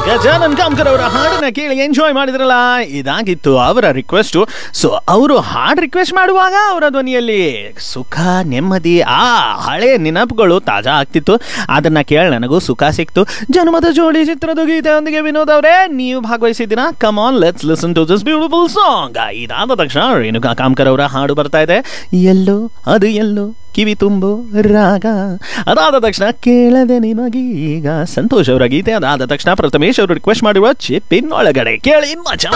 ಗಜಾನನ್ ಕಾಮ್ಕರ್ ಅವರ ಹಾಡನ್ನ ಕೇಳಿ ಎಂಜಾಯ್ ಮಾಡಿದ್ರಲ್ಲ ಇದಾಗಿತ್ತು ಅವರ ರಿಕ್ವೆಸ್ಟ್ ಸೊ ಅವರು ಹಾಡ್ ರಿಕ್ವೆಸ್ಟ್ ಮಾಡುವಾಗ ಅವರ ಧ್ವನಿಯಲ್ಲಿ ಸುಖ ನೆಮ್ಮದಿ ಆ ಹಳೆ ನೆನಪುಗಳು ತಾಜಾ ಆಗ್ತಿತ್ತು ಅದನ್ನ ಕೇಳಿ ನನಗೂ ಸುಖ ಸಿಕ್ತು ಜನ್ಮದ ಜೋಡಿ ಚಿತ್ರದ ಗೀತೆಯೊಂದಿಗೆ ವಿನೋದ್ ಅವರೇ ನೀವು ಭಾಗವಹಿಸಿದ್ದೀರಾ come on let's listen to this beautiful song ಇದಾದ ತಕ್ಷಣ ರೇಣುಕಾ ಕಾಮ್ಕರ್ ಅವರ ಹಾಡು ಬರ್ತಾ ಇದೆ ಎಲ್ಲೋ ಅದು ಎಲ್ಲೋ ಕಿವಿ ತುಂಬು ರಾಗ ಅದಾದ ತಕ್ಷಣ ಕೇಳದೆ ನಿಮಗೀಗ ಸಂತೋಷ್ ಅವರ ಗೀತೆ ಅದಾದ ತಕ್ಷಣ ಪ್ರಥಮೇಶ್ ಅವರು ರಿಕ್ವೆಸ್ಟ್ ಮಾಡಿರುವ ಚಿಪ್ಪಿನ್ ಒಳಗಡೆ ಕೇಳಿ ಮಜಾ